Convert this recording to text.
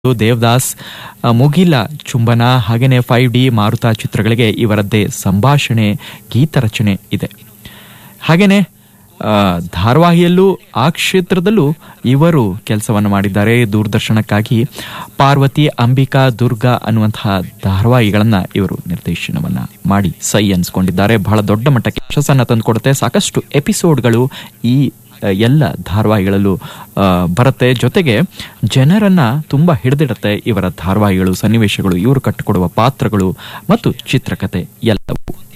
ದೇವದಾಸ್ ಆ, ಮುಗಿಲ ಚುಂಬನ ಹಾಗೇನೆ ಫೈವ್ ಡಿ ಮಾರುತ ಚಿತ್ರಗಳಿಗೆ ಇವರದ್ದೇ ಸಂಭಾಷಣೆ ಗೀತರಚನೆ ಇದೆ ಹಾಗೇನೆ ಆ, ಧಾರಾವಾಹಿಯಲ್ಲೂ ಆ ಕ್ಷೇತ್ರದಲ್ಲೂ ಇವರು ಕೆಲಸವನ್ನು ಮಾಡಿದ್ದಾರೆ ದೂರದರ್ಶನಕ್ಕಾಗಿ ಪಾರ್ವತಿ ಅಂಬಿಕಾ ದುರ್ಗಾ ಅನ್ನುವಂತಹ ಧಾರಾವಾಹಿಗಳನ್ನ ಇವರು ನಿರ್ದೇಶನವನ್ನ ಮಾಡಿ ಸೈ ಅನ್ಸ್ಕೊಂಡಿದ್ದಾರೆ ಬಹಳ ದೊಡ್ಡ ಮಟ್ಟಕ್ಕೆ ಯಶಸ್ಸನ್ನ ತಂದುಕೊಡುತ್ತೆ ಸಾಕಷ್ಟು ಎಪಿಸೋಡ್ಗಳು ಈ ಆ, ಎಲ್ಲ ಧಾರಾವಾಹಿಗಳಲ್ಲೂ ಆ, ಬರುತ್ತೆ ಜೊತೆಗೆ ಜನರನ್ನ ತುಂಬಾ ಹಿಡಿದಿಡುತ್ತೆ ಇವರ ಧಾರಾವಾಹಿಗಳು ಸನ್ನಿವೇಶಗಳು ಇವರು ಕಟ್ಟಿಕೊಡುವ ಪಾತ್ರಗಳು ಮತ್ತು ಚಿತ್ರಕಥೆ ಎಲ್ಲವೂ